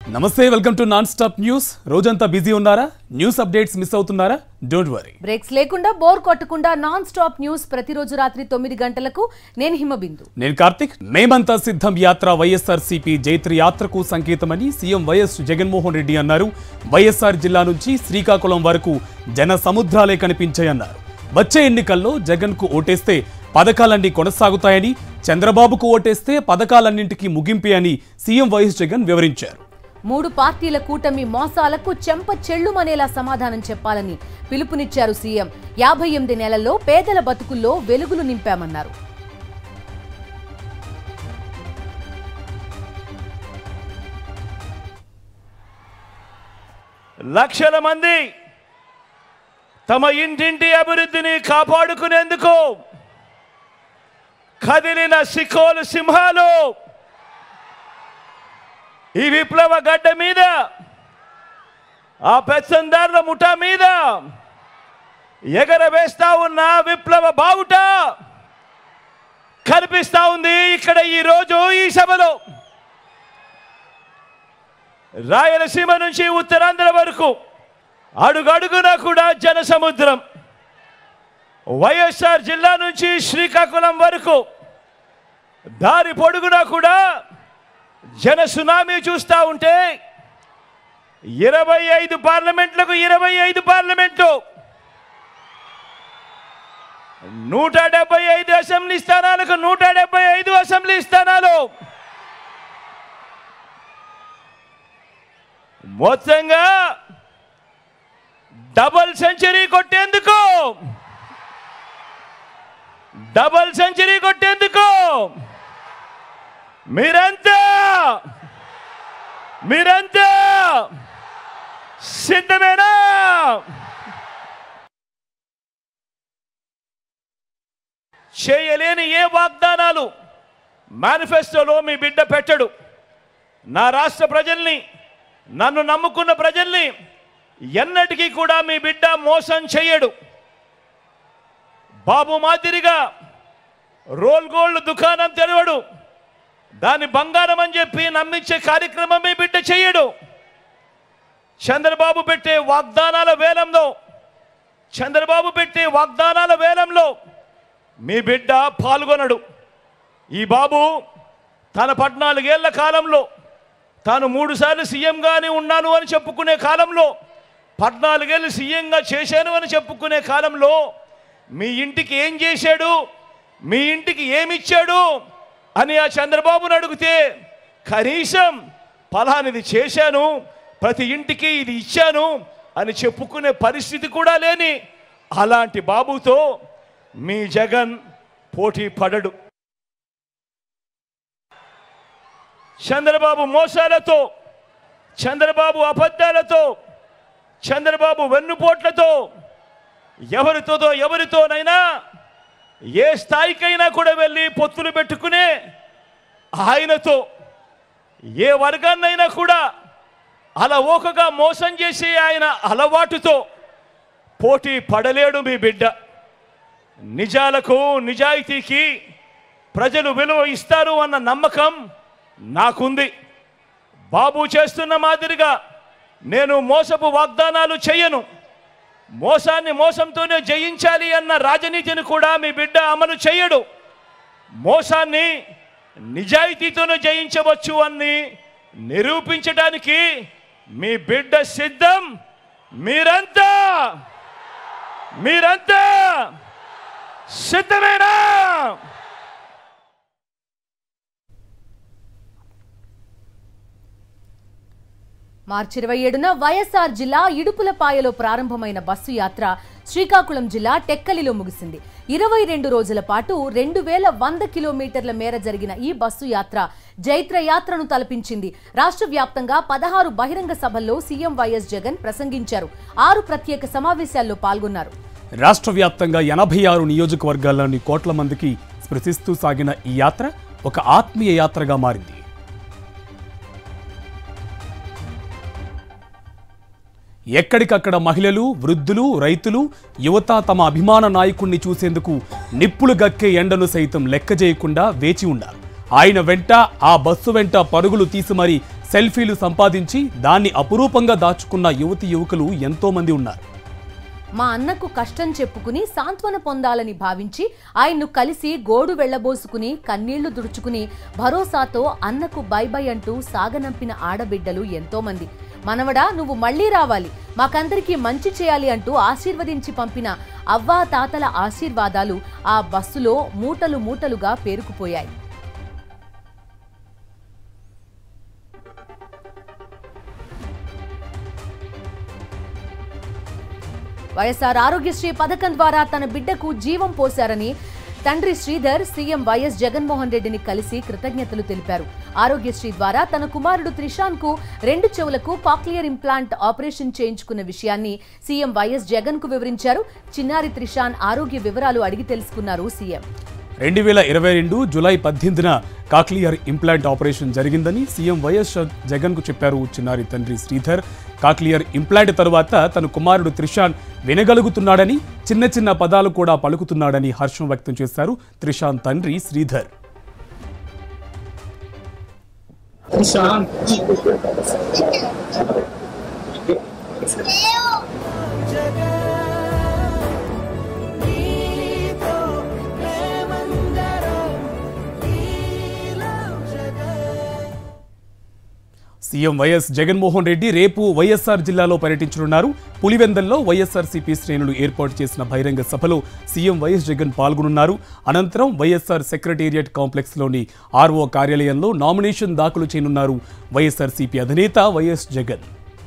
నమస్తే welcome to non stop news రోజంతా busy ఉన్నారా న్యూస్ అప్డేట్స్ మిస్ అవుతున్నారా డోంట్ వరీ బ్రేక్స్ లేకుండా బోర్ కొట్టకుండా నాన్ స్టాప్ న్యూస్ ప్రతిరోజు రాత్రి తొమ్మిది గంటలకు నేను హిమబిందు నేను కార్తిక్ మేమంతా సిద్ధం యాత్ర వైఎస్ఆర్సీపీ జైత్ర యాత్రకు సంకేతమని సీఎం వైఎస్ జగన్మోహన్ రెడ్డి అన్నారు వైఎస్ఆర్ జిల్లా నుంచి శ్రీకాకుళం వరకు జన సముద్రాలే కనిపించాయన్నారు వచ్చే ఎన్నికల్లో జగన్కు ఓటేస్తే పథకాలన్నీ కొనసాగుతాయని చంద్రబాబుకు ఓటేస్తే పథకాలన్నింటికీ ముగింపే అని సీఎం వైఎస్ జగన్ వివరించారు మూడు పార్టీల కూటమి మోసాలకు చెంప చెల్లుమనేలా సమాధానం చెప్పాలని పిలుపునిచ్చారు సీఎం యాభై ఎనిమిది నెలల్లో పేదల బతుకుల్లో వెలుగులు నింపామన్నారు లక్షల మంది తమ ఇంటింటి అభివృద్ధిని కాపాడుకునేందుకు కదిలిన సికోలు సింహాలు ఈ విప్లవ గడ్డ మీద ఆ పెత్తందారుల ముఠా మీద ఎగరవేస్తా ఉన్న విప్లవ బావుట కనిపిస్తా ఉంది ఇక్కడ ఈ రోజు ఈ సభలో రాయలసీమ నుంచి ఉత్తరాంధ్ర వరకు అడుగడుగునా కూడా జన సముద్రం వైఎస్ఆర్ జిల్లా నుంచి శ్రీకాకుళం వరకు దారి పొడుగునా కూడా జన సునామీ చూస్తూ ఉంటే ఇరవై ఐదు పార్లమెంట్లకు ఇరవై ఐదు పార్లమెంట్లు నూట డెబ్బై ఐదు అసెంబ్లీ స్థానాలకు నూట డెబ్బై ఐదు అసెంబ్లీ స్థానాలు మొత్తంగా డబల్ సెంచరీ కొట్టేందుకు డబల్ సెంచరీ కొట్టేందుకు మీరంతా మీరంతా సిద్ధమేనా చేయలేని ఏ వాగ్దానాలు మేనిఫెస్టోలో మీ బిడ్డ పెట్టడు నా రాష్ట్ర ప్రజల్ని నన్ను నమ్ముకున్న ప్రజల్ని ఎన్నటికీ కూడా మీ బిడ్డ మోసం చేయడు బాబు మాదిరిగా రోల్ గోల్డ్ దుకాణం తెరవడు దాన్ని బంగారం అని చెప్పి నమ్మించే కార్యక్రమం మీ బిడ్డ చేయడు చంద్రబాబు పెట్టే వాగ్దానాల వేలంలో చంద్రబాబు పెట్టే వాగ్దానాల వేలంలో మీ బిడ్డ పాల్గొనడు ఈ బాబు తన పద్నాలుగేళ్ల కాలంలో తాను మూడుసార్లు సీఎంగానే ఉన్నాను అని చెప్పుకునే కాలంలో పద్నాలుగేళ్ళు సీఎంగా చేశాను అని చెప్పుకునే కాలంలో మీ ఇంటికి ఏం చేశాడు మీ ఇంటికి ఏమిచ్చాడు అని ఆ చంద్రబాబును అడిగితే కనీసం ఫలానిది చేశాను ప్రతి ఇంటికి ఇది ఇచ్చాను అని చెప్పుకునే పరిస్థితి కూడా లేని అలాంటి బాబుతో మీ జగన్ పోటీ పడడు చంద్రబాబు మోసాలతో చంద్రబాబు అబద్ధాలతో చంద్రబాబు వెన్నుపోట్లతో ఎవరితోదో ఎవరితోనైనా ఏ స్థాయికైనా కూడా వెళ్ళి పొత్తులు పెట్టుకునే ఆయనతో ఏ వర్గాన్నైనా కూడా అలా ఓకగా మోసం చేసే ఆయన అలవాటుతో పోటీ పడలేడు మీ బిడ్డ నిజాలకు నిజాయితీకి ప్రజలు విలువ ఇస్తారు అన్న నమ్మకం నాకుంది బాబు చేస్తున్న మాదిరిగా నేను మోసపు వాగ్దానాలు చేయను మోసాన్ని మోసంతోనే జయించాలి అన్న రాజనీతిని కూడా మీ బిడ్డ అమలు చేయడు మోసాన్ని నిజాయితీతోనే జయించవచ్చు అని నిరూపించడానికి మీ బిడ్డ సిద్ధం మీరంతా మీరంతా సిద్ధమేనా మార్చి ఇరవై ఏడున వైఎస్ఆర్ జిల్లా ఇడుపులపాయలో ప్రారంభమైన బస్సు యాత్ర శ్రీకాకుళం జిల్లా టెక్కలిలో ముగిసింది ఇరవై రెండు రోజుల పాటు రెండు వేల వంద కిలోమీటర్ల మేర జరిగిన ఈ బస్సు యాత్ర జైత్ర యాత్రను తలపించింది రాష్ట్ర వ్యాప్తంగా పదహారు బహిరంగ సభల్లో సీఎం వైఎస్ జగన్ ప్రసంగించారు ఆరు ప్రత్యేక సమావేశాల్లో పాల్గొన్నారు రాష్ట్ర వ్యాప్తంగా ఎనభై ఆరు నియోజకవర్గాల్లోని కోట్ల మందికి స్పృశిస్తూ సాగిన ఈ యాత్ర ఒక ఆత్మీయ యాత్రగా మారింది ఎక్కడికక్కడ మహిళలు వృద్ధులు రైతులు యువత తమ అభిమాన నాయకుణ్ణి చూసేందుకు నిప్పులు గక్కే ఎండను సైతం లెక్క చేయకుండా వేచి ఉన్నారు ఆయన వెంట ఆ బస్సు వెంట పరుగులు తీసి మరీ సెల్ఫీలు సంపాదించి దాన్ని అపురూపంగా దాచుకున్న యువతి యువకులు ఎంతో మంది ఉన్నారు మా అన్నకు కష్టం చెప్పుకుని సాంత్వన పొందాలని భావించి ఆయన్ను కలిసి గోడు వెళ్లబోసుకుని కన్నీళ్లు దుడుచుకుని భరోసాతో అన్నకు బై బై అంటూ సాగనంపిన ఆడబిడ్డలు ఎంతో మంది మనవడా నువ్వు మళ్ళీ రావాలి మాకందరికీ మంచి చేయాలి అంటూ ఆశీర్వదించి పంపిన అవ్వా తాతల ఆశీర్వాదాలు ఆ బస్సులో మూటలు మూటలుగా పేరుకుపోయాయి వైఎస్ఆర్ ఆరోగ్యశ్రీ పథకం ద్వారా తన బిడ్డకు జీవం పోశారని తండ్రి శ్రీధర్ సీఎం వైఎస్ జగన్మోహన్ రెడ్డిని కలిసి కృతజ్ఞతలు తెలిపారు ఆరోగ్యశ్రీ ద్వారా తన కుమారుడు త్రిషాన్ కు రెండు చెవులకు కాక్లియర్ ఇంప్లాంట్ ఆపరేషన్ చేయించుకున్న విషయాన్ని సీఎం వైఎస్ జగన్ కు వివరించారు చిన్నారి త్రిషాన్ ఆరోగ్య వివరాలు అడిగి తెలుసుకున్నారు సీఎం రెండు వేల ఇరవై రెండు జులై పద్దెనిమిదిన కాక్లియర్ ఇంప్లాంట్ ఆపరేషన్ జరిగిందని సీఎం వైఎస్ జగన్కు చెప్పారు చిన్నారి తండ్రి శ్రీధర్ కాక్లియర్ ఇంప్లాంట్ తరువాత తన కుమారుడు త్రిషాన్ వినగలుగుతున్నాడని చిన్న చిన్న పదాలు కూడా పలుకుతున్నాడని హర్షం వ్యక్తం చేశారు త్రిషాన్ తండ్రి శ్రీధర్ సీఎం వైఎస్ జగన్మోహన్ రెడ్డి రేపు వైఎస్ఆర్ జిల్లాలో పర్యటించనున్నారు పులివెందల్లో వైఎస్ఆర్సీపీ శ్రేణులు ఏర్పాటు చేసిన బహిరంగ సభలో సీఎం వైఎస్ జగన్ పాల్గొనున్నారు అనంతరం వైఎస్ఆర్ సెక్రటేరియట్ కాంప్లెక్స్లోని ఆర్ఓ కార్యాలయంలో నామినేషన్ దాఖలు చేయనున్నారు వైఎస్ఆర్సీపీ అధినేత వైఎస్ జగన్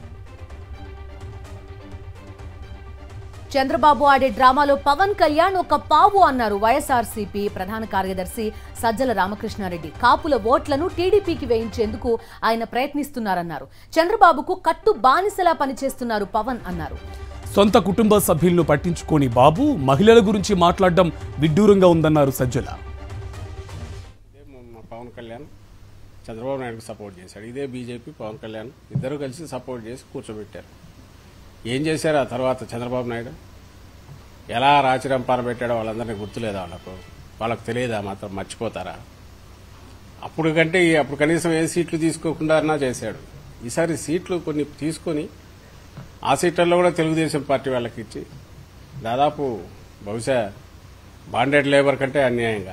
చంద్రబాబు ఆడే డ్రామాలో పవన్ కళ్యాణ్ ఒక పావు అన్నారు వైఎస్ఆర్సీపీ ప్రధాన కార్యదర్శి సజ్జల రామకృష్ణారెడ్డి కాపుల ఓట్లను టీడీపీకి వేయించేందుకు ఆయన ప్రయత్నిస్తున్నారన్నారు చంద్రబాబుకు కట్టు బానిసలా పనిచేస్తున్నారు పవన్ అన్నారు సొంత కుటుంబ సభ్యులను పట్టించుకోని బాబు మహిళల గురించి మాట్లాడడం విడ్డూరంగా ఉందన్నారు సజ్జల ఇదే మా పవన్ కళ్యాణ్ చంద్రబాబు నాయుడుకి సపోర్ట్ చేశాడు ఇదే బీజేపీ పవన్ కళ్యాణ్ ఇద్దరు కలిసి సపోర్ట్ చేసి కూర్చోబెట్టారు ఏం చేశారు ఆ తర్వాత చంద్రబాబు నాయుడు ఎలా రాచిరంపాన పెట్టాడో వాళ్ళందరినీ గుర్తులేదా వాళ్ళకు వాళ్ళకు తెలియదా మాత్రం మర్చిపోతారా అప్పుడు కంటే ఈ- అప్పుడు కనీసం ఏ సీట్లు తీసుకోకుండా అన్నా చేశాడు ఈసారి సీట్లు కొన్ని తీసుకొని ఆ సీట్లలో కూడా తెలుగుదేశం పార్టీ వాళ్ళకి ఇచ్చి దాదాపు బహుశా బాండెడ్ లేబర్ కంటే అన్యాయంగా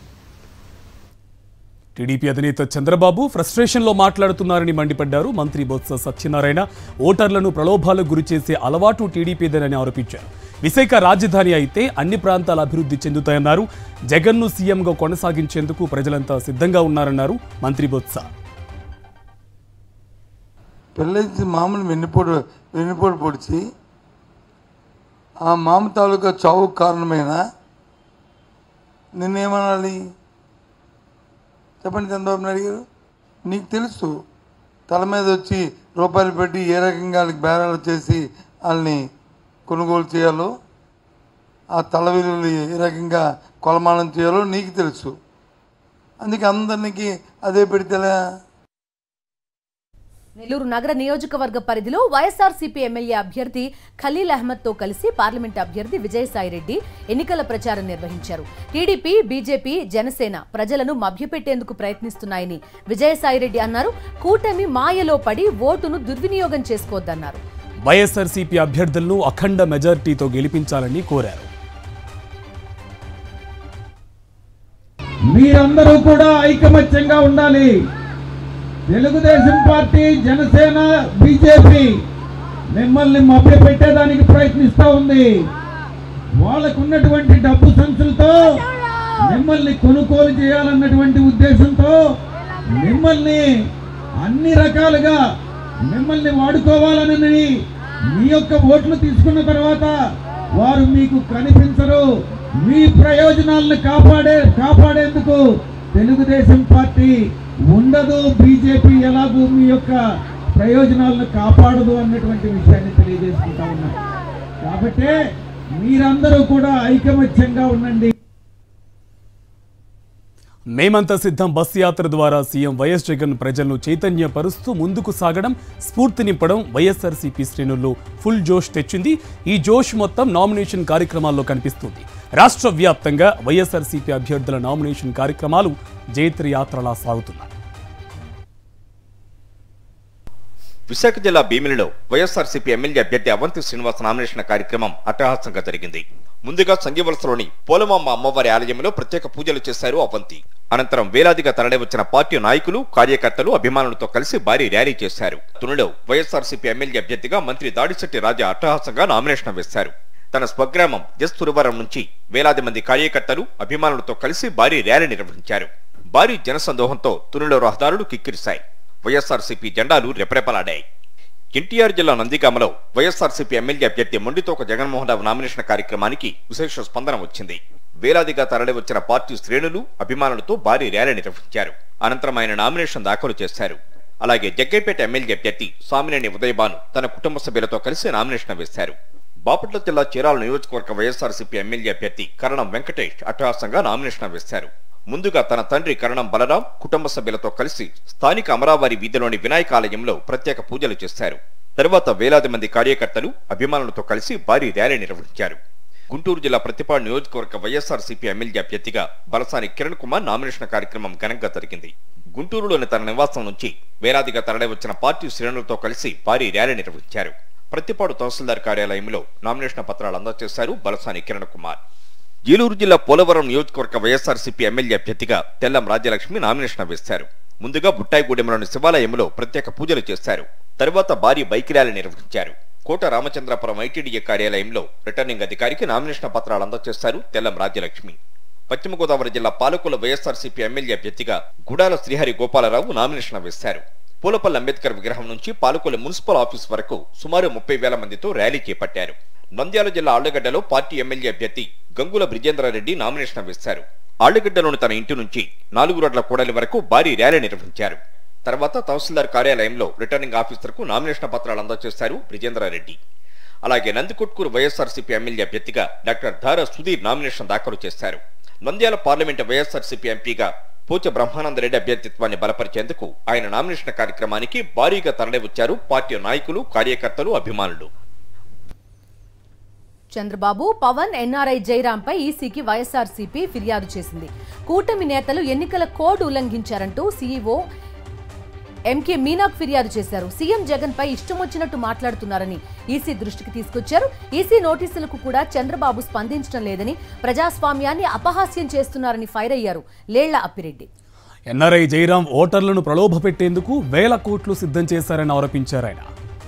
టీడీపీ అధినేత చంద్రబాబు ఫ్రస్ట్రేషన్లో మాట్లాడుతున్నారని మండిపడ్డారు మంత్రి బొత్స సత్యనారాయణ ఓటర్లను ప్రలోభాలకు గురిచేసే అలవాటు టీడీపీదేనని ఆరోపించారు విశాఖ రాజధాని అయితే అన్ని ప్రాంతాల అభివృద్ధి చెందుతాయన్నారు జగన్ను సీఎంగా కొనసాగించేందుకు ప్రజలంతా సిద్ధంగా ఉన్నారన్నారు మంత్రి బొత్స పెళ్ళైతే మామూలు వెన్నుపోటు వెన్నుపోటు పొడిచి ఆ మామ తాలూకా చావుకు కారణమైన నిన్నేమనాలి చెప్పండి చంద్రబాబు నాయుడు గారు నీకు తెలుసు తల మీద వచ్చి రూపాయలు పెట్టి ఏ రకంగా వాళ్ళకి బేరాలు చేసి వాళ్ళని కొనుగోలు చేయాలో ఆ తల విలువలు ఏ రకంగా కొలమానం చేయాలో నీకు తెలుసు అందుకే అందరికి అదే పెడితేలా నెల్లూరు నగర నియోజకవర్గ పరిధిలో వైఎస్ఆర్సీపీ ఎమ్మెల్యే అభ్యర్థి ఖలీల్ అహ్మద్ తో కలిసి పార్లమెంట్ అభ్యర్థి విజయసాయిరెడ్డి ఎన్నికల ప్రచారం నిర్వహించారు టీడీపీ బీజేపీ జనసేన ప్రజలను మభ్యపెట్టేందుకు ప్రయత్నిస్తున్నాయని విజయసాయిరెడ్డి అన్నారు కూటమి మాయలో పడి ఓటును దుర్వినియోగం చేసుకోవద్దన్నారు వైఎస్ఆర్సీపీ అభ్యర్థులను అఖండ మెజార్టీతో గెలిపించాలని కోరారు మీరందరూ కూడా ఐకమత్యంగా ఉండాలి తెలుగుదేశం పార్టీ జనసేన బీజేపీ మిమ్మల్ని మభ్యపెట్టేదానికి ప్రయత్నిస్తూ ఉంది వాళ్ళకు ఉన్నటువంటి డబ్బు సంచులతో మిమ్మల్ని కొనుగోలు చేయాలన్నటువంటి ఉద్దేశంతో మిమ్మల్ని అన్ని రకాలుగా మిమ్మల్ని వాడుకోవాలని మీ యొక్క ఓట్లు తీసుకున్న తర్వాత వారు మీకు కనిపించరు మీ ప్రయోజనాలను కాపాడే కాపాడేందుకు తెలుగుదేశం పార్టీ ఉండదు బీజేపీ ఎలాగూ మీ యొక్క ప్రయోజనాలను కాపాడదు అన్నటువంటి విషయాన్ని తెలియజేసుకుంటా ఉన్నారు కాబట్టి మీరందరూ కూడా ఐకమత్యంగా ఉండండి మేమంతా సిద్ధం బస్ యాత్ర ద్వారా సీఎం వైఎస్ జగన్ ప్రజలను చైతన్యపరుస్తూ ముందుకు సాగడం స్ఫూర్తి నింపడం వైఎస్ఆర్సీపీ శ్రేణుల్లో ఫుల్ జోష్ తెచ్చింది ఈ జోష్ మొత్తం నామినేషన్ కార్యక్రమాల్లో కనిపిస్తుంది రాష్ట్ర వ్యాప్తంగా వైఎస్ఆర్సీపీ అభ్యర్థుల నామినేషన్ కార్యక్రమాలు జైత్ర యాత్రలా సాగుతున్నాయి విశాఖ జిల్లా భీమిలిలో వైఎస్ఆర్సీపీ ఎమ్మెల్యే అభ్యర్థి అవంతి శ్రీనివాస్ నామినేషన్ కార్యక్రమం అట్టహాసంగా జరిగింది ముందుగా సంఘవలసలోని పోలమాంబ అమ్మవారి ఆలయంలో ప్రత్యేక పూజలు చేశారు అవంతి అనంతరం వేలాదిగా తరలివచ్చిన పార్టీ నాయకులు కార్యకర్తలు అభిమానులతో కలిసి భారీ ర్యాలీ చేశారు తునిలో వైఎస్ఆర్సీపీ ఎమ్మెల్యే అభ్యర్థిగా మంత్రి దాడిశెట్టి రాజా అట్టహాసంగా నామినేషన్ వేశారు తన స్వగ్రామం ఎస్ తురువరం నుంచి వేలాది మంది కార్యకర్తలు అభిమానులతో కలిసి భారీ ర్యాలీ నిర్వహించారు భారీ జనసందోహంతో తునిలో రహదారులు కిక్కిరిశాయి వైఎస్ఆర్సీపీ జెండాలు రెపరెపలాడాయి ఎన్టీఆర్ జిల్లా నందిగామలో వైఎస్ఆర్సీపీ ఎమ్మెల్యే అభ్యర్థి మొండితోక జగన్మోహన్ రావు నామినేషన్ కార్యక్రమానికి విశేష స్పందన వచ్చింది వేలాదిగా తరలివచ్చిన పార్టీ శ్రేణులు అభిమానులతో భారీ ర్యాలీ నిర్వహించారు అనంతరం ఆయన నామినేషన్ దాఖలు చేశారు అలాగే జగ్గైపేట ఎమ్మెల్యే అభ్యర్థి సామినేని ఉదయబాను తన కుటుంబ సభ్యులతో కలిసి నామినేషన్ వేశారు బాపట్ల జిల్లా చీరాల నియోజకవర్గ వైఎస్ఆర్సీపీ ఎమ్మెల్యే అభ్యర్థి కరణం వెంకటేష్ అట్టహాసంగా నామినేషన్ వేశారు ముందుగా తన తండ్రి కరణం బలరాం కుటుంబ సభ్యులతో కలిసి స్థానిక అమరావారి వీధిలోని వినాయక ఆలయంలో ప్రత్యేక పూజలు చేశారు తరువాత వేలాది మంది కార్యకర్తలు అభిమానులతో కలిసి భారీ ర్యాలీ నిర్వహించారు గుంటూరు జిల్లా ప్రతిపాడు నియోజకవర్గ వైఎస్ఆర్సీపీ ఎమ్మెల్యే అభ్యర్థిగా బలసాని కిరణ్ కుమార్ నామినేషన్ కార్యక్రమం ఘనంగా జరిగింది గుంటూరులోని తన నివాసం నుంచి వేలాదిగా తరలివచ్చిన పార్టీ శ్రేణులతో కలిసి భారీ ర్యాలీ నిర్వహించారు ప్రతిపాడు తహసీల్దార్ కార్యాలయంలో నామినేషన్ పత్రాలు అందజేశారు బలసాని కిరణ్ కుమార్ ఏలూరు జిల్లా పోలవరం నియోజకవర్గ వైఎస్ఆర్సీపీ ఎమ్మెల్యే అభ్యర్థిగా తెల్లం రాజ్యలక్ష్మి నామినేషన్ వేశారు ముందుగా బుట్టాయిగూడెంలోని శివాలయంలో ప్రత్యేక పూజలు చేశారు తరువాత భారీ బైక్ ర్యాలీ నిర్వహించారు కోట రామచంద్రపురం ఐటీడీఏ కార్యాలయంలో రిటర్నింగ్ అధికారికి నామినేషన్ పత్రాలు అందజేశారు తెల్లం రాజ్యలక్ష్మి పశ్చిమ గోదావరి జిల్లా పాలకుల వైఎస్ఆర్సీపీ ఎమ్మెల్యే అభ్యర్థిగా గుడాల శ్రీహరి గోపాలరావు నామినేషన్ వేశారు పూలపల్లి అంబేద్కర్ విగ్రహం నుంచి పాలకుల మున్సిపల్ ఆఫీస్ వరకు సుమారు ముప్పై వేల మందితో ర్యాలీ చేపట్టారు నంద్యాల జిల్లా ఆళ్లగడ్డలో పార్టీ ఎమ్మెల్యే అభ్యర్థి గంగుల బ్రిజేంద్రారెడ్డి నామినేషన్ వేశారు ఆళ్లగడ్డలోని తన ఇంటి నుంచి నాలుగు రోడ్ల కూడలి వరకు భారీ ర్యాలీ నిర్వహించారు తర్వాత తహసీల్దార్ కార్యాలయంలో రిటర్నింగ్ ఆఫీసర్కు నామినేషన్ పత్రాలు అందజేశారు బ్రిజేంద్రారెడ్డి అలాగే నందికొట్కూరు వైఎస్ఆర్సీపీ ఎమ్మెల్యే అభ్యర్థిగా డాక్టర్ ధార సుధీర్ నామినేషన్ దాఖలు చేశారు నంద్యాల పార్లమెంటు వైఎస్ఆర్సీపీ ఎంపీగా పోచ బ్రహ్మానందరెడ్డి అభ్యర్థిత్వాన్ని బలపరిచేందుకు ఆయన నామినేషన్ కార్యక్రమానికి భారీగా తరలివచ్చారు పార్టీ నాయకులు కార్యకర్తలు అభిమానులు చంద్రబాబు పవన్ ఎన్ఆర్ఐ జైరాంపై ఈసీకి వైఎస్ఆర్సీపీ ఫిర్యాదు చేసింది కూటమి నేతలు ఎన్నికల కోడ్ ఉల్లంఘించారంటూ సీఈఓ ఎంకే మీనాకు ఫిర్యాదు చేశారు సీఎం జగన్ పై ఇష్టం వచ్చినట్టు మాట్లాడుతున్నారని ఈసీ దృష్టికి తీసుకొచ్చారు ఈసీ నోటీసులకు కూడా చంద్రబాబు స్పందించడం లేదని ప్రజాస్వామ్యాన్ని అపహాస్యం చేస్తున్నారని ఫైర్ అయ్యారు లేళ్ల అప్పిరెడ్డి ఎన్ఆర్ఐ జయరాం ఓటర్లను ప్రలోభపెట్టేందుకు వేల కోట్లు సిద్ధం చేశారని ఆరోపించారు ఆయన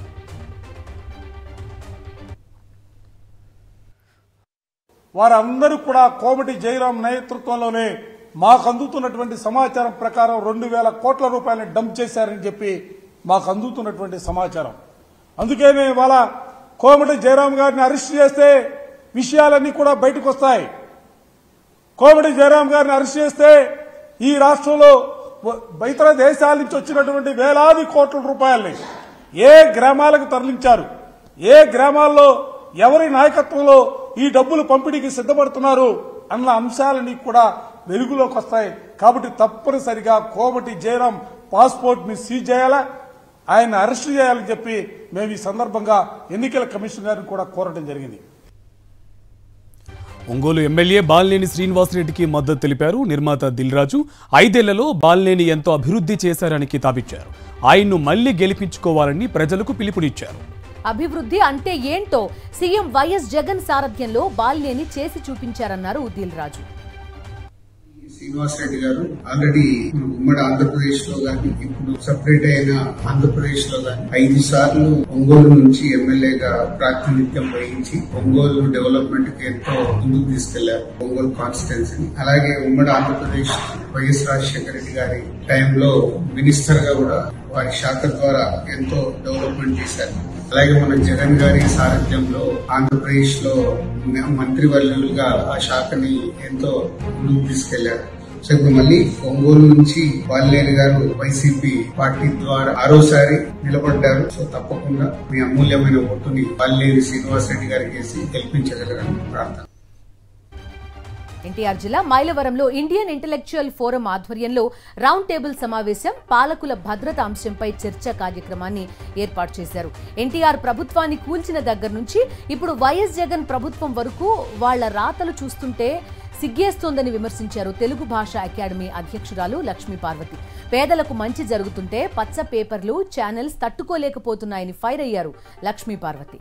వారందరూ కూడా కోమటి జయరాం నేతృత్వంలోనే మాకు అందుతున్నటువంటి సమాచారం ప్రకారం రెండు వేల కోట్ల రూపాయలని డంప్ చేశారని చెప్పి మాకు అందుతున్నటువంటి సమాచారం అందుకనే ఇవాళ కోమటి జయరాం గారిని అరెస్ట్ చేస్తే విషయాలన్నీ కూడా బయటకు వస్తాయి కోమటి జయరాం గారిని అరెస్ట్ చేస్తే ఈ రాష్ట్రంలో వ- ఇతర దేశాల నుంచి వచ్చినటువంటి వేలాది కోట్ల రూపాయల్ని ఏ గ్రామాలకు తరలించారు ఏ గ్రామాల్లో ఎవరి నాయకత్వంలో ఈ డబ్బులు పంపిణీకి సిద్ధపడుతున్నారు అన్న అంశాలన్నీ కూడా వెలుగులోకి వస్తాయి కాబట్టి తప్పనిసరిగా కోమటి జయరాం పాస్పోర్ట్ ని సీజ్ చేయాలా ఆయన అరెస్ట్ చేయాలని చెప్పి మేము ఈ సందర్భంగా ఎన్నికల కమిషన్ గారిని కూడా కోరడం జరిగింది ఒంగోలు ఎమ్మెల్యే బాలినేని శ్రీనివాసరెడ్డికి మద్దతు తెలిపారు నిర్మాత దిల్రాజు ఐదేళ్లలో బాలినేని ఎంతో అభివృద్ధి చేశారని కితాబిచ్చారు ఆయన్ను మళ్లీ గెలిపించుకోవాలని ప్రజలకు పిలుపునిచ్చారు అభివృద్ధి అంటే ఏంటో సీఎం వైఎస్ జగన్ సారథ్యంలో బాలినేని చేసి చూపించారన్నారు ఉదిల్ రాజు శ్రీనివాస్ రెడ్డి గారు ఆల్రెడీ ఉమ్మడి ఆంధ్రప్రదేశ్ లో గాని ఇప్పుడు సపరేట్ అయిన ఆంధ్రప్రదేశ్ లో గాని ఐదు సార్లు ఒంగోలు నుంచి ఎమ్మెల్యేగా ప్రాతినిధ్యం వహించి ఒంగోలు డెవలప్మెంట్ కి ఎంతో ముందుకు తీసుకెళ్లారు ఒంగోలు కాన్స్టిట్యున్సీని అలాగే ఉమ్మడి ఆంధ్రప్రదేశ్ వైఎస్ రాజశేఖర రెడ్డి గారి టైంలో మినిస్టర్ గా కూడా వారి శాఖ ద్వారా ఎంతో డెవలప్మెంట్ చేశారు అలాగే మన జగన్ గారి సారథ్యంలో ఆంధ్రప్రదేశ్ లో మంత్రివర్యులుగా ఆ శాఖని ఎంతో ముందుకు తీసుకెళ్లారు సో ఇప్పుడు మళ్ళీ ఒంగోలు నుంచి వాల్లేరు గారు వైసీపీ పార్టీ ద్వారా ఆరోసారి నిలబడ్డారు సో తప్పకుండా మీ అమూల్యమైన ఓటుని వాల్లేరు శ్రీనివాస్ రెడ్డి గారికి వేసి గెలిపించగలరని ప్రార్థన ఎన్టీఆర్ జిల్లా మైలవరంలో ఇండియన్ ఇంటలెక్చువల్ ఫోరం ఆధ్వర్యంలో రౌండ్ టేబుల్ సమావేశం పాలకుల భద్రత అంశంపై చర్చ కార్యక్రమాన్ని ఏర్పాటు చేశారు ఎన్టీఆర్ ప్రభుత్వాన్ని కూల్చిన దగ్గర నుంచి ఇప్పుడు వైఎస్ జగన్ ప్రభుత్వం వరకు వాళ్ల రాతలు చూస్తుంటే సిగ్గేస్తోందని విమర్శించారు తెలుగు భాష అకాడమీ అధ్యక్షురాలు లక్ష్మీ పార్వతి పేదలకు మంచి జరుగుతుంటే పచ్చ పేపర్లు ఛానల్స్ తట్టుకోలేకపోతున్నాయని ఫైర్ అయ్యారు లక్ష్మీ పార్వతి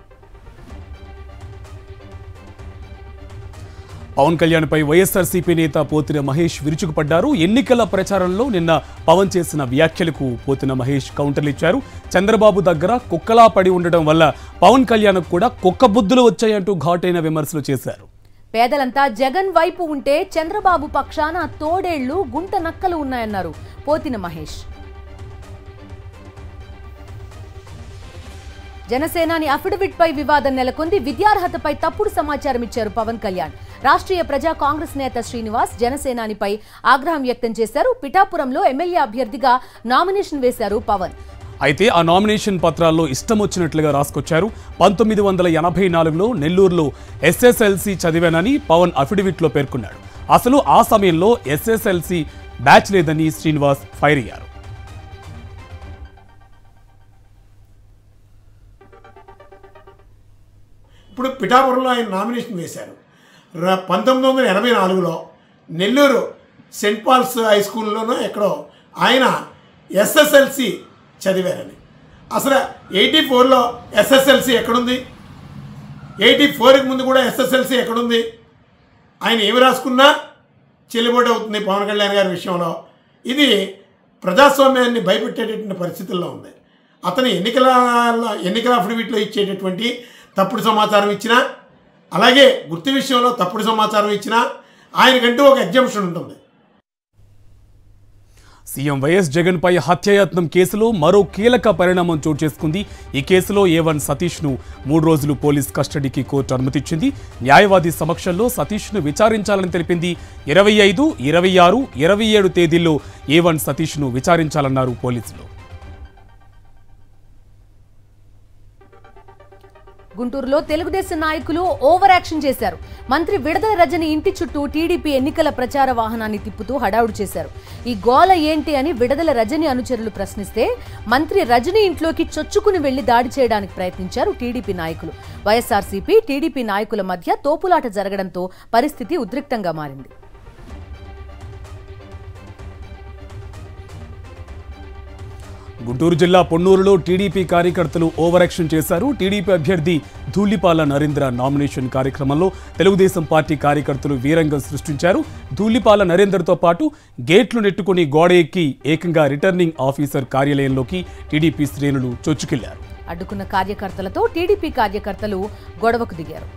పవన్ కళ్యాణ్పై వైఎస్ఆర్సీపీ నేత పోతిన మహేష్ విరుచుకుపడ్డారు ఎన్నికల ప్రచారంలో నిన్న పవన్ చేసిన వ్యాఖ్యలకు పోతిన మహేష్ కౌంటర్లు ఇచ్చారు చంద్రబాబు దగ్గర కుక్కలా పడి ఉండడం వల్ల పవన్ కళ్యాణ్ కూడా కుక్క బుద్ధులు వచ్చాయంటూ ఘాటైన విమర్శలు చేశారు పేదలంతా జగన్ వైపు ఉంటే చంద్రబాబు పక్షాన తోడేళ్లు గుంట నక్కలు ఉన్నాయన్నారు పోతిన మహేష్ జనసేనాని అఫిడవిట్ పై వివాదం నెలకొంది విద్యార్హతపై తప్పుడు సమాచారం ఇచ్చారు పవన్ కళ్యాణ్ రాష్ట్రీయ ప్రజా కాంగ్రెస్ నేత శ్రీనివాస్ జనసేనానిపై ఆగ్రహం వ్యక్తం చేశారు పిఠాపురంలో ఎమ్మెల్యే అభ్యర్థిగా నామినేషన్ వేశారు పవన్ అయితే ఆ నామినేషన్ పత్రాల్లో ఇష్టం వచ్చినట్లుగా రాసుకొచ్చారు పంతొమ్మిది వందల ఎనభై నాలుగులో నెల్లూరులో ఎస్ఎస్ఎల్సి చదివానని పవన్ అఫిడవిట్లో పేర్కొన్నాడు అసలు ఆ సమయంలో ఎస్ఎస్ఎల్సి బ్యాచ్ లేదని శ్రీనివాస్ ఫైర్ అయ్యారు ఇప్పుడు పిఠాపురంలో ఆయన నామినేషన్ వేశారు ర- పంతొమ్మిది వందల ఎనభై నాలుగులో నెల్లూరు సెంట్ పాల్స్ హై స్కూల్లోనో ఎక్కడో ఆయన ఎస్ఎస్ఎల్సి చదివారని అసలు ఎయిటీ ఫోర్లో ఎస్ఎస్ఎల్సి ఎక్కడుంది ఎయిటీ ఫోర్కి ముందు కూడా ఎస్ఎస్ఎల్సి ఎక్కడుంది ఆయన ఏమి రాసుకున్నా చెల్లుబాటు అవుతుంది పవన్ కళ్యాణ్ గారి విషయంలో ఇది ప్రజాస్వామ్యాన్ని భయపెట్టేటటువంటి పరిస్థితుల్లో ఉంది అతను ఎన్నికల ఎన్నికల అఫిడవిట్లో ఇచ్చేటటువంటి తప్పుడు సమాచారం ఇచ్చినా అలాగే గుర్తు విషయంలో తప్పుడు సమాచారం ఇచ్చినా ఆయనకంటూ ఒక ఎగ్జంప్షన్ ఉంటుంది సీఎం వైఎస్ జగన్ పై హత్యాయత్నం కేసులో మరో కీలక పరిణామం చోటు చేసుకుంది ఈ కేసులో ఏ వన్ సతీష్ ను మూడు రోజులు పోలీస్ కస్టడీకి కోర్టు అనుమతిచ్చింది న్యాయవాది సమక్షంలో సతీష్ ను విచారించాలని తెలిపింది ఇరవై ఐదు ఇరవై ఆరు ఇరవై ఏడు తేదీల్లో ఏ వన్ సతీష్ ను విచారించాలన్నారు పోలీసులు గుంటూరులో తెలుగుదేశం నాయకులు ఓవర్ యాక్షన్ చేశారు మంత్రి విడదల రజని ఇంటి చుట్టూ టీడీపీ ఎన్నికల ప్రచార వాహనాన్ని తిప్పుతూ హడావుడి చేశారు ఈ గోల ఏంటి అని విడదల రజని అనుచరులు ప్రశ్నిస్తే మంత్రి రజని ఇంట్లోకి చొచ్చుకుని వెళ్లి దాడి చేయడానికి ప్రయత్నించారు టీడీపీ నాయకులు వైఎస్ఆర్సీపీ టీడీపీ నాయకుల మధ్య తోపులాట జరగడంతో పరిస్థితి ఉద్రిక్తంగా మారింది గుంటూరు జిల్లా పొన్నూరులో టీడీపీ కార్యకర్తలు ఓవర్ యాక్షన్ చేశారు టీడీపీ అభ్యర్థి ధూళిపాల నరేంద్ర నామినేషన్ కార్యక్రమంలో తెలుగుదేశం పార్టీ కార్యకర్తలు వీరంగం సృష్టించారు ధూళిపాల నరేందర్తో పాటు గేట్లు నెట్టుకుని గోడ ఎక్కి ఏకంగా రిటర్నింగ్ ఆఫీసర్ కార్యాలయంలోకి టీడీపీ శ్రేణులు చొచ్చుకెళ్లారు అడ్డుకున్న కార్యకర్తలతో టీడీపీ కార్యకర్తలు గొడవకు దిగారు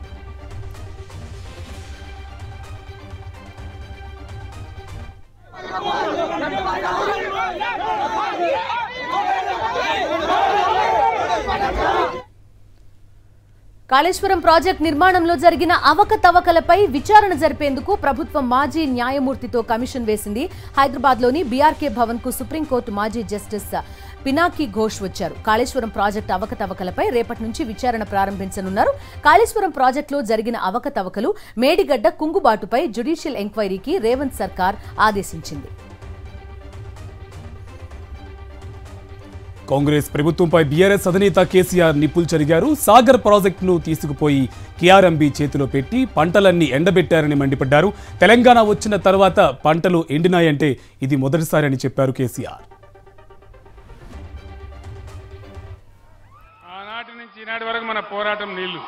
కాళేశ్వరం ప్రాజెక్ట్ నిర్మాణంలో జరిగిన అవకతవకలపై విచారణ జరిపేందుకు ప్రభుత్వం మాజీ న్యాయమూర్తితో కమిషన్ వేసింది హైదరాబాద్లోని బీఆర్కే భవన్ కు సుప్రీంకోర్టు మాజీ జస్టిస్ పినాకి ఘోష్ వచ్చారు కాళేశ్వరం ప్రాజెక్టు అవకతవకలపై రేపటి నుంచి విచారణ ప్రారంభించనున్నారు కాళేశ్వరం ప్రాజెక్టులో జరిగిన అవకతవకలు మేడిగడ్డ కుంగుబాటుపై జ్యుడిషియల్ ఎంక్వైరీకి రేవంత్ సర్కార్ ఆదేశించింది కాంగ్రెస్ ప్రభుత్వంపై బీఆర్ఎస్ అధినేత కేసీఆర్ నిప్పులు చెరిగారు సాగర్ ప్రాజెక్టును తీసుకుపోయి కేఆర్ఎంబీ చేతిలో పెట్టి పంటలన్నీ ఎండబెట్టారని మండిపడ్డారు తెలంగాణ వచ్చిన తర్వాత పంటలు ఎండినాయంటే ఇది మొదటిసారి అని చెప్పారు కేసీఆర్ ఆనాటి నుంచి ఈనాటి వరకు మన పోరాటం నీళ్లు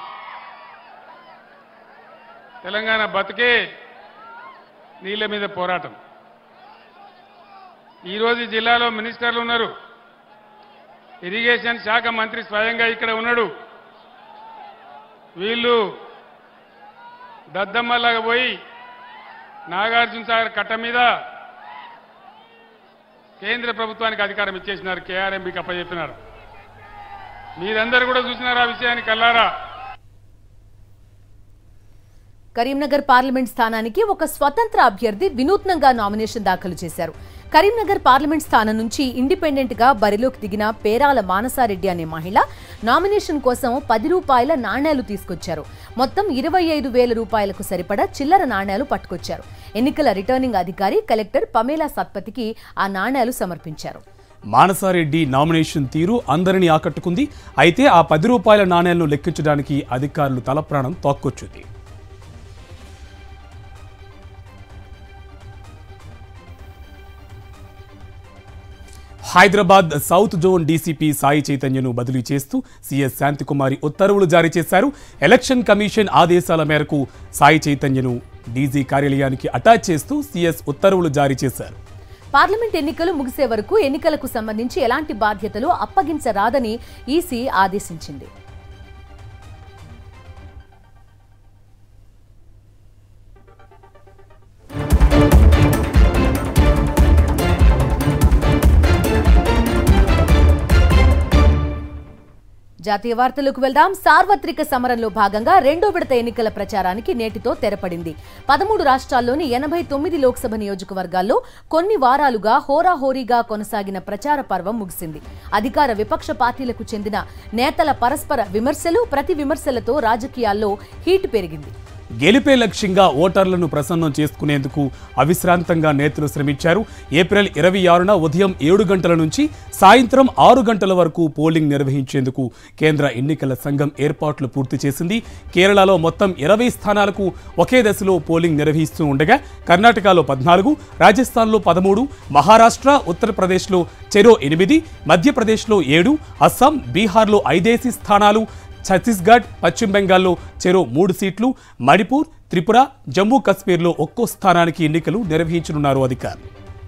తెలంగాణ బతికే నీళ్ళ మీద పోరాటం ఈరోజు ఈ జిల్లాలో మినిస్టర్లు ఉన్నారు ఇరిగేషన్ శాఖ మంత్రి స్వయంగా ఇక్కడ ఉన్నాడు వీళ్ళు దద్దమ్మలాగా పోయి నాగార్జున సాగర్ కట్ట మీద కేంద్ర ప్రభుత్వానికి అధికారం ఇచ్చేసినారు కేఆర్ఎంబీకి అప్పచెప్పినారు మీరందరూ కూడా చూసినారు ఆ విషయాన్ని కల్లారా కరీంనగర్ పార్లమెంట్ స్థానానికి ఒక స్వతంత్ర అభ్యర్థి వినూత్నంగా నామినేషన్ దాఖలు చేశారు కరీంనగర్ పార్లమెంట్ స్థానం నుంచి ఇండిపెండెంట్ గా బరిలోకి దిగిన పేరాల మానసారెడ్డి అనే మహిళ నామినేషన్ కోసం పది రూపాయల నాణేలు తీసుకొచ్చారు మొత్తం ఇరవై ఐదు వేల రూపాయలకు సరిపడా చిల్లర నాణేలు పట్టుకొచ్చారు ఎన్నికల రిటర్నింగ్ అధికారి కలెక్టర్ పమేలా సత్పతికి ఆ నాణేలు సమర్పించారు మానసారెడ్డి నామినేషన్ తీరు అందరినీ ఆకట్టుకుంది అయితే ఆ పది రూపాయల నాణేలను లెక్కించడానికి అధికారులు తలప్రాణం తోక్కొచ్చుంది Hyderabad south zone DCP Sai చైతన్యను బదిలీ చేస్తూ సీఎస్ శాంతికుమారి ఉత్తర్వులు జారీ చేశారు ఎలక్షన్ కమిషన్ ఆదేశాల మేరకు సాయి చైతన్యను డీజీ కార్యాలయానికి అటాచ్ చేస్తూ సీఎస్ ఉత్తర్వులు జారీ చేశారు పార్లమెంట్ ఎన్నికలు ముగిసే వరకు ఎన్నికలకు సంబంధించి ఎలాంటి బాధ్యతలు అప్పగించరాదని ఈసీ ఆదేశించింది జాతీయ వార్తలకు వెళ్దాం సార్వత్రిక సమరంలో భాగంగా రెండో విడత ఎన్నికల ప్రచారానికి నేటితో తెరపడింది పదమూడు రాష్ట్రాల్లోని ఎనభై తొమ్మిది లోక్సభ నియోజకవర్గాల్లో కొన్ని వారాలుగా హోరాహోరీగా కొనసాగిన ప్రచార పర్వం ముగిసింది అధికార విపక్ష పార్టీలకు చెందిన నేతల పరస్పర విమర్శలు ప్రతి విమర్శలతో రాజకీయాల్లో హీట్ పెరిగింది గెలిపే లక్ష్యంగా ఓటర్లను ప్రసన్నం చేసుకునేందుకు అవిశ్రాంతంగా నేతలు శ్రమించారు ఏప్రిల్ ఇరవై ఆరున ఉదయం ఏడు గంటల నుంచి సాయంత్రం ఆరు గంటల వరకు పోలింగ్ నిర్వహించేందుకు కేంద్ర ఎన్నికల సంఘం ఏర్పాట్లు పూర్తి చేసింది కేరళలో మొత్తం ఇరవై స్థానాలకు ఒకే దశలో పోలింగ్ నిర్వహిస్తూ ఉండగా కర్ణాటకలో పద్నాలుగు రాజస్థాన్లో పదమూడు మహారాష్ట్ర ఉత్తరప్రదేశ్లో చెరో ఎనిమిది మధ్యప్రదేశ్లో ఏడు అస్సాం బీహార్లో ఐదేసి స్థానాలు ఛత్తీస్గఢ్ పశ్చిమ బెంగాల్లో చెరో మూడు సీట్లు మణిపూర్ త్రిపుర జమ్మూ కశ్మీర్లో ఒక్కో స్థానానికి ఎన్నికలు నిర్వహించనున్నారు అధికారులు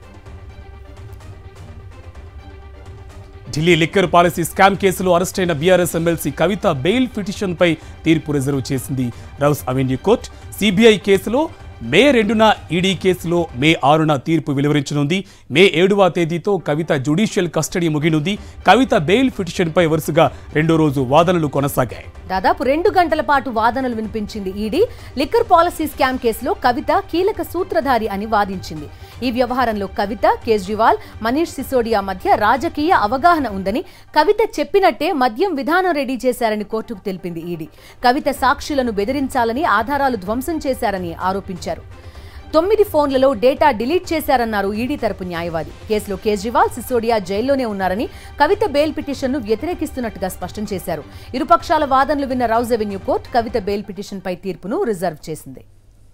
ఢిల్లీ లిక్కర్ పాలసీ స్కామ్ కేసులో అరెస్టైన బీఆర్ఎస్ ఎమ్మెల్సీ కవిత బెయిల్ పిటిషన్పై తీర్పు రిజర్వ్ చేసింది రౌస్ అవెన్యూ కోర్టు సిబిఐ కేసులో మే రెండున ఈడీ కేసులో మే ఆరున తీర్పు వెలువరించనుంది మే ఏడవ తేదీతో కవిత జ్యుడిషియల్ కస్టడీ ముగినుంది కవిత బెయిల్ పిటిషన్పై వరుసగా రెండో రోజు వాదనలు కొనసాగాయి దాదాపు రెండు గంటల పాటు వాదనలు వినిపించింది ఈడీ లిక్కర్ పాలసీ స్కామ్ కేసులో కవిత కీలక సూత్రధారి అని వాదించింది ఈ వ్యవహారంలో కవిత కేజ్రీవాల్ మనీష్ సిసోడియా మధ్య రాజకీయ అవగాహన ఉందని కవిత చెప్పినట్టే మద్యం విధానం రెడీ చేశారని కోర్టుకు తెలిపింది ఈడీ కవిత సాక్షులను బెదిరించాలని ఆధారాలు ధ్వంసం చేశారని ఆరోపించారు తొమ్మిది ఫోన్లలో డేటా డిలీట్ చేశారన్నారు ఈడీ తరపు న్యాయవాది కేసులో కేజ్రీవాల్ సిసోడియా జైల్లోనే ఉన్నారని కవిత బెయిల్ పిటిషన్ను వ్యతిరేకిస్తున్నట్టుగా స్పష్టం చేశారు ఇరుపక్షాల వాదనలు విన్న Rouse Avenue court Kavitha bail పిటిషన్పై తీర్పును రిజర్వ్ చేసింది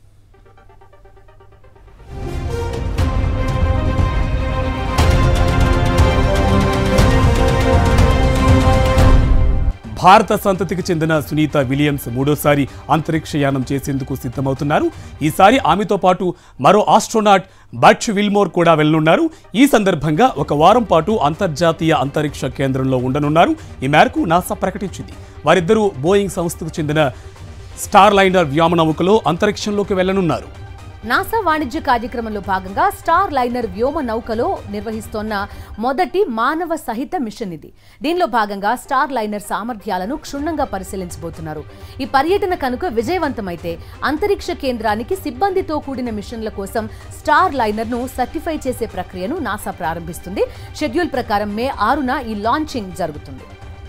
భారత సంతతికి చెందిన సునీత విలియమ్స్ మూడోసారి అంతరిక్షయానం చేసేందుకు సిద్ధమవుతున్నారు ఈసారి ఆమెతో పాటు మరో ఆస్ట్రోనాట్ బట్చ్ విల్మోర్ కూడా వెళ్లనున్నారు ఈ సందర్భంగా ఒక వారం పాటు అంతర్జాతీయ అంతరిక్ష కేంద్రంలో ఉండనున్నారు ఈ మేరకు నాసా ప్రకటించింది వారిద్దరూ బోయింగ్ సంస్థకు చెందిన స్టార్ లైనర్ వ్యోమనౌకలో అంతరిక్షంలోకి వెళ్లనున్నారు నాసా వాణిజ్య కార్యక్రమంలో భాగంగా స్టార్ లైనర్ వ్యోమ నౌకలో నిర్వహిస్తోన్న మొదటి మానవ సహిత మిషన్ ఇది దీనిలో భాగంగా స్టార్ లైనర్ సామర్థ్యాలను క్షుణ్ణంగా పరిశీలించబోతున్నారు ఈ పర్యటన కనుక విజయవంతమైతే అంతరిక్ష కేంద్రానికి సిబ్బందితో కూడిన మిషన్ల కోసం స్టార్ లైనర్ ను సర్టిఫై చేసే ప్రక్రియను నాసా ప్రారంభిస్తుంది షెడ్యూల్ ప్రకారం మే ఆరున ఈ లాంచింగ్ జరుగుతుంది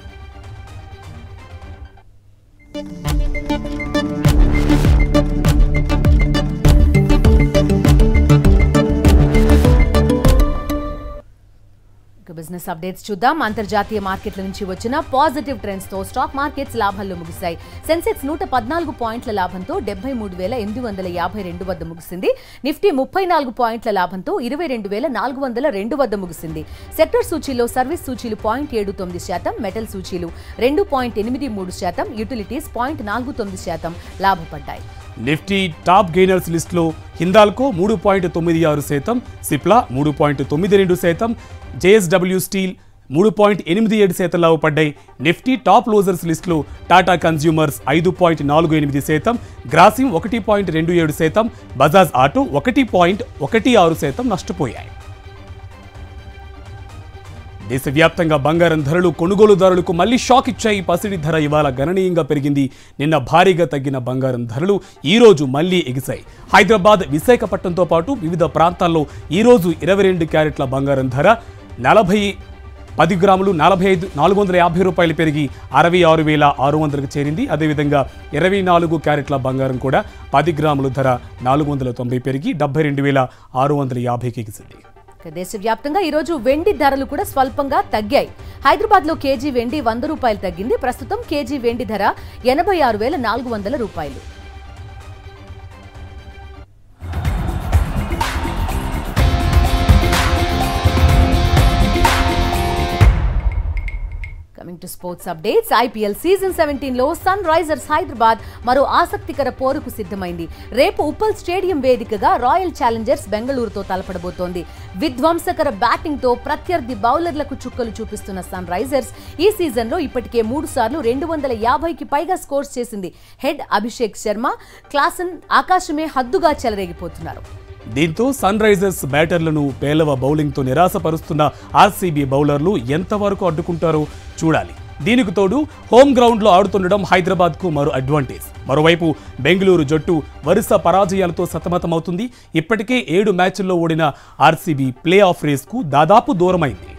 ఇక బిజినెస్ అప్డేట్స్ చూద్దాం అంతర్జాతీయ మార్కెట్ల నుంచి వచ్చిన పాజిటివ్ ట్రెండ్స్ తో స్టాక్ మార్కెట్స్ లాభాల్లో ముగిశాయి సెన్సెక్స్ నూట పద్నాలుగు పాయింట్ల లాభంతో డెబ్బై మూడు వేల ఎనిమిది వందల యాభై రెండు వద్ద ముగిసింది నిఫ్టీ ముప్పై నాలుగు పాయింట్ల లాభంతో ఇరవై రెండు వేల నాలుగు వందల రెండు వద్ద ముగిసింది సెక్టర్ సూచీలో సర్వీస్ సూచీలు పాయింట్ ఏడు తొమ్మిది శాతం మెటల్ సూచీలు రెండు పాయింట్ ఎనిమిది మూడు శాతం యూటిలిటీస్ పాయింట్ నాలుగు తొమ్మిది శాతం లాభపడ్డాయి నిఫ్టీ టాప్ గెయినర్స్ లిస్టులో హిందాల్కో మూడు పాయింట్ తొమ్మిది ఆరు శాతం సిప్లా మూడు పాయింట్ తొమ్మిది రెండు శాతం జేఎస్డబ్ల్యూ స్టీల్ మూడు పాయింట్ ఎనిమిది ఏడు శాతం లాభపడ్డాయి నిఫ్టీ టాప్ లోజర్స్ లిస్టులో టాటా కన్స్యూమర్స్ ఐదు పాయింట్ నాలుగు ఎనిమిది శాతం గ్రాసిమ్ ఒకటి పాయింట్ రెండు ఏడు శాతం బజాజ్ ఆటో ఒకటి పాయింట్ ఒకటి ఆరు శాతం నష్టపోయాయి దేశవ్యాప్తంగా బంగారం ధరలు కొనుగోలుదారులకు మళ్లీ షాక్ ఇచ్చాయి పసిడి ధర ఇవాళ గణనీయంగా పెరిగింది నిన్న భారీగా తగ్గిన బంగారం ధరలు ఈ రోజు మళ్లీ ఎగిశాయి హైదరాబాద్ విశాఖపట్నంతో పాటు వివిధ ప్రాంతాల్లో ఈ రోజు ఇరవై రెండు క్యారెట్ల బంగారం ధర నలభై పది గ్రాములు నలభై ఐదు నాలుగు వందల యాభై రూపాయలు పెరిగి అరవై ఆరు వేల ఆరు వందలకు చేరింది అదేవిధంగా ఇరవై నాలుగు క్యారెట్ల బంగారం కూడా పది గ్రాముల ధర నాలుగు వందల తొంభై పెరిగి డెబ్బై రెండు వేల ఆరు వందల యాభైకి ఎగిసింది ఇక దేశవ్యాప్తంగా ఈ రోజు వెండి ధరలు కూడా స్వల్పంగా తగ్గాయి హైదరాబాద్ లో కేజీ వెండి వంద రూపాయలు తగ్గింది ప్రస్తుతం కేజీ వెండి ధర ఎనభై ఆరు వేల నాలుగు వందల రూపాయలు coming to sports updates IPL season seventeen లో సన్ రైజర్స్ హైదరాబాద్ మరో ఆసక్తికర పోరుకు సిద్ధమైంది రేపు ఉప్పల్ స్టేడియం వేదికగా రాయల్ ఛాలెంజర్స్ బెంగళూరుతో తలపడబోతోంది విధ్వంసకర బ్యాటింగ్ తో ప్రత్యర్థి బౌలర్లకు చుక్కలు చూపిస్తున్న సన్ రైజర్స్ ఈ సీజన్ లో ఇప్పటికే మూడు సార్లు రెండు వందల యాభైకి పైగా స్కోర్స్ చేసింది హెడ్ అభిషేక్ శర్మ క్లాసన్ ఆకాశమే హద్దుగా చెలరేగిపోతున్నారు దీంతో సన్ రైజర్స్ బ్యాటర్లను పేలవ బౌలింగ్తో నిరాశపరుస్తున్న ఆర్సీబీ బౌలర్లు ఎంతవరకు అడ్డుకుంటారో చూడాలి దీనికి తోడు హోమ్ గ్రౌండ్లో ఆడుతుండడం హైదరాబాద్కు మరో అడ్వాంటేజ్ మరోవైపు బెంగళూరు జట్టు వరుస పరాజయాలతో సతమతమవుతుంది ఇప్పటికే ఏడు మ్యాచ్ల్లో ఓడిన ఆర్సీబీ ప్లే ఆఫ్ రేస్కు దాదాపు దూరమైంది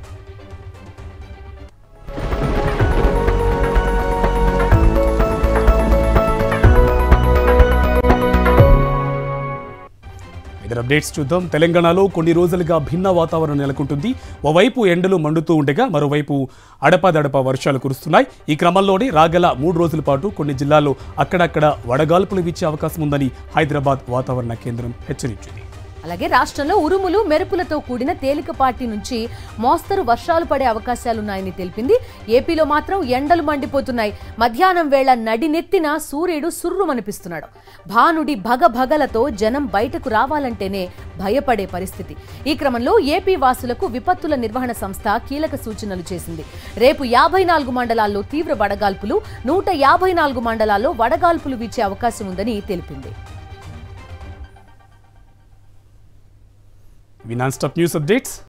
ఇతర అప్డేట్స్ చూద్దాం తెలంగాణలో కొన్ని రోజులుగా భిన్న వాతావరణం నెలకొంటుంది ఓవైపు ఎండలు మండుతూ ఉండగా మరోవైపు అడపాదడప వర్షాలు కురుస్తున్నాయి ఈ క్రమంలోనే రాగల మూడు రోజుల పాటు కొన్ని జిల్లాల్లో అక్కడక్కడ వడగాల్పులు వీచే అవకాశం ఉందని హైదరాబాద్ వాతావరణ కేంద్రం హెచ్చరించింది అలాగే రాష్ట్రంలో ఉరుములు మెరుపులతో కూడిన తేలికపాటి నుంచి మోస్తరు వర్షాలు పడే అవకాశాలున్నాయని తెలిపింది ఏపీలో మాత్రం ఎండలు మండిపోతున్నాయి మధ్యాహ్నం వేళ నడినెత్తిన సూర్యుడు సుర్రుమనిపిస్తున్నాడు భానుడి భగభగలతో జనం బయటకు రావాలంటేనే భయపడే పరిస్థితి ఈ క్రమంలో ఏపీ వాసులకు విపత్తుల నిర్వహణ సంస్థ కీలక సూచనలు చేసింది రేపు యాభై నాలుగు మండలాల్లో తీవ్ర వడగాల్పులు నూట యాభై నాలుగు మండలాల్లో వడగాల్పులు వీచే అవకాశం ఉందని తెలిపింది ఇవి నాన్ స్టాప్ న్యూస్ అప్డేట్స్